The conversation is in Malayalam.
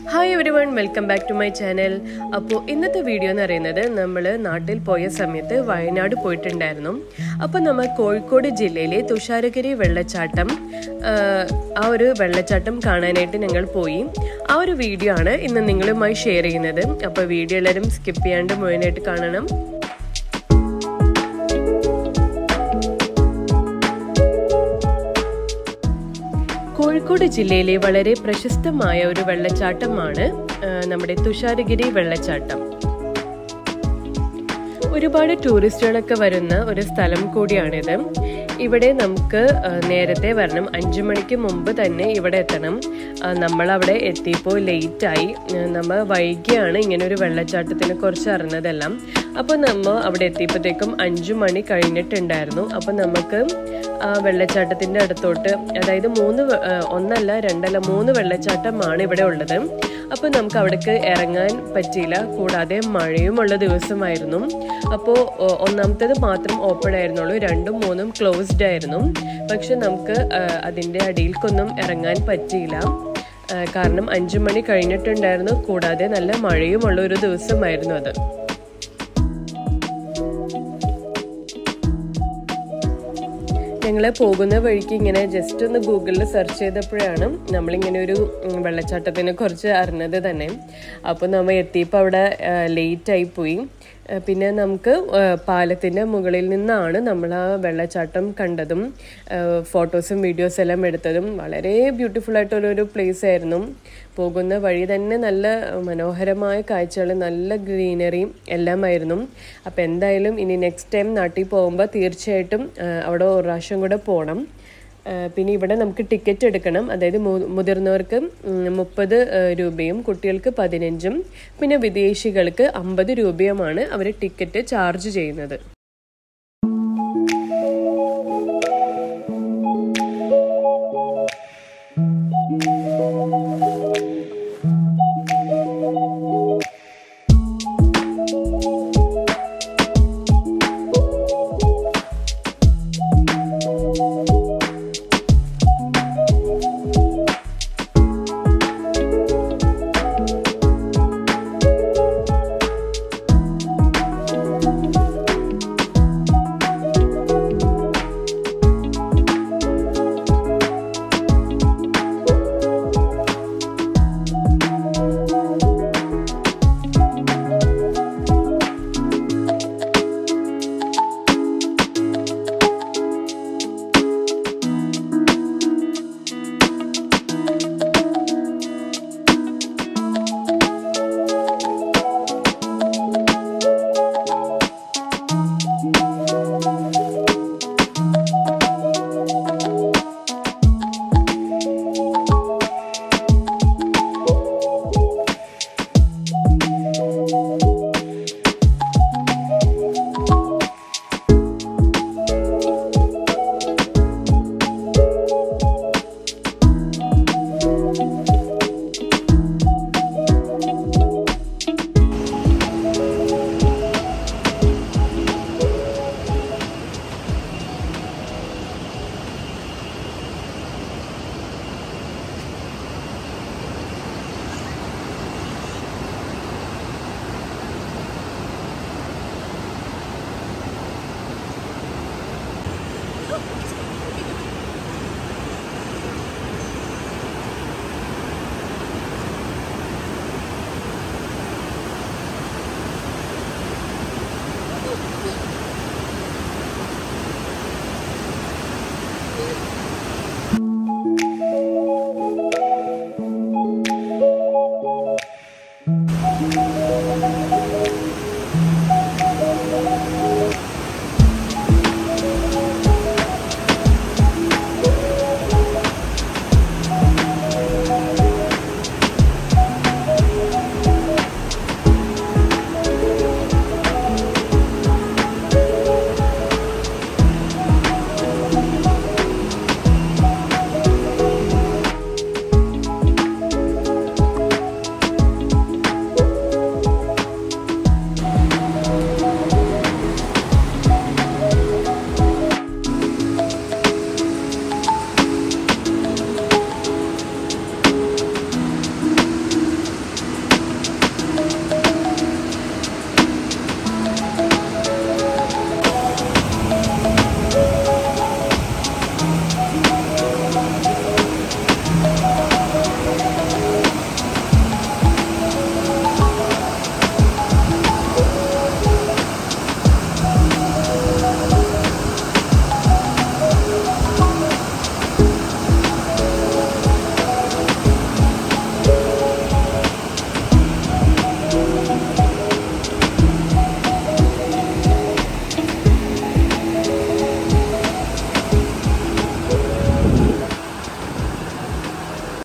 hi everyone welcome back to my channel അപ്പോൾ ഇന്നത്തെ വീഡിയോ എന്ന് പറയുന്നത് നമ്മൾ നാട്ടിൽ പോയ സമയത്ത് വയനാട് പോയിട്ടുണ്ടായിരുന്നു അപ്പോൾ നമ്മൾ കോഴിക്കോട് ജില്ലയിലെ തുഷാരഗിരി വെള്ളച്ചാട്ടം ആ, ആ ഒരു വെള്ളച്ചാട്ടം കാണാനായിട്ട് ഞങ്ങൾ പോയി ആ ഒരു വീഡിയോ ആണ് ഇന്ന് നിങ്ങളുമായി ഷെയർ ചെയ്യുന്നത് അപ്പോൾ വീഡിയോ എല്ലാവരും സ്കിപ്പ് ചെയ്യാണ്ട് മുഴുവനായിട്ട് കാണണം കോഴിക്കോട് ജില്ലയിലെ വളരെ പ്രശസ്തമായ ഒരു വെള്ളച്ചാട്ടമാണ് ആ, നമ്മുടെ തുഷാരഗിരി വെള്ളച്ചാട്ടം ഒരുപാട് ടൂറിസ്റ്റുകളൊക്കെ വരുന്ന ഒരു സ്ഥലം കൂടിയാണിത് ഇവിടെ നമുക്ക് ആ, നേരത്തെ വരണം അഞ്ചു മണിക്ക് മുമ്പ് തന്നെ ഇവിടെ എത്തണം ആ, നമ്മൾ അവിടെ എത്തിയപ്പോൾ ലേറ്റായി നമ്മൾ വൈകിയാണ് ഇങ്ങനെ ഒരു വെള്ളച്ചാട്ടത്തിനെ കുറിച്ച് അറിഞ്ഞതെല്ലാം അപ്പോൾ നമ്മൾ അവിടെ എത്തിയപ്പോഴത്തേക്കും അഞ്ചു മണി കഴിഞ്ഞിട്ടുണ്ടായിരുന്നു അപ്പോൾ നമുക്ക് ആ വെള്ളച്ചാട്ടത്തിൻ്റെ അടുത്തോട്ട് അതായത് മൂന്ന് വെ- ആ, ഒന്നല്ല രണ്ടല്ല മൂന്ന് വെള്ളച്ചാട്ടമാണ് ഇവിടെ ഉള്ളത് അപ്പോൾ നമുക്ക് അവിടേക്ക് ഇറങ്ങാൻ പറ്റിയില്ല കൂടാതെ മഴയുമുള്ള ദിവസമായിരുന്നു അപ്പോൾ ഒ- ഒന്നാമത്തേത് മാത്രം ഓപ്പൺ ആയിരുന്നുള്ളൂ രണ്ടും മൂന്നും ക്ലോസ്ഡ് ആയിരുന്നു പക്ഷെ നമുക്ക് ആ, അതിൻ്റെ അടിയിൽക്കൊന്നും ഇറങ്ങാൻ പറ്റിയില്ല ആ, കാരണം അഞ്ചു മണി കഴിഞ്ഞിട്ടുണ്ടായിരുന്നു കൂടാതെ നല്ല മഴയുമുള്ള ഒരു ദിവസമായിരുന്നു അത് ഞങ്ങൾ പോകുന്ന വഴിക്ക് ഇങ്ങനെ ജസ്റ്റ് ഒന്ന് ഗൂഗിളിൽ സെർച്ച് ചെയ്തപ്പോഴാണ് നമ്മളിങ്ങനെ ഒരു ഉം, വെള്ളച്ചാട്ടത്തിനെ കുറിച്ച് അറിഞ്ഞത് തന്നെ അപ്പോൾ നമ്മൾ എത്തിയപ്പോൾ അവിടെ ലേറ്റ് ആയി പോയി ആ, പിന്നെ നമുക്ക് പാലത്തിൻ്റെ മുകളിൽ നിന്നാണ് നമ്മൾ ആ വെള്ളച്ചാട്ടം കണ്ടതും ഫോട്ടോസും വീഡിയോസും എല്ലാം എടുത്തതും വളരെ ബ്യൂട്ടിഫുൾ ആയിട്ടുള്ളൊരു പ്ലേസ് ആയിരുന്നു പോകുന്ന വഴി തന്നെ നല്ല മനോഹരമായ കാഴ്ചകൾ നല്ല ഗ്രീനറിയും എല്ലാമായിരുന്നു അപ്പോൾ എന്തായാലും ഇനി നെക്സ്റ്റ് ടൈം നാട്ടിൽ പോകുമ്പോൾ തീർച്ചയായിട്ടും ആ, അവിടെ ഒരു പ്രാവശ്യം കൂടെ പോകണം ആ, പിന്നെ ഇവിടെ നമുക്ക് ടിക്കറ്റ് എടുക്കണം അതായത് മു- മുതിർന്നവർക്ക് മുപ്പത് രൂപയും കുട്ടികൾക്ക് പതിനഞ്ചും പിന്നെ വിദേശികൾക്ക് അമ്പത് രൂപയുമാണ് അവർ ടിക്കറ്റ് ചാർജ് ചെയ്യുന്നത്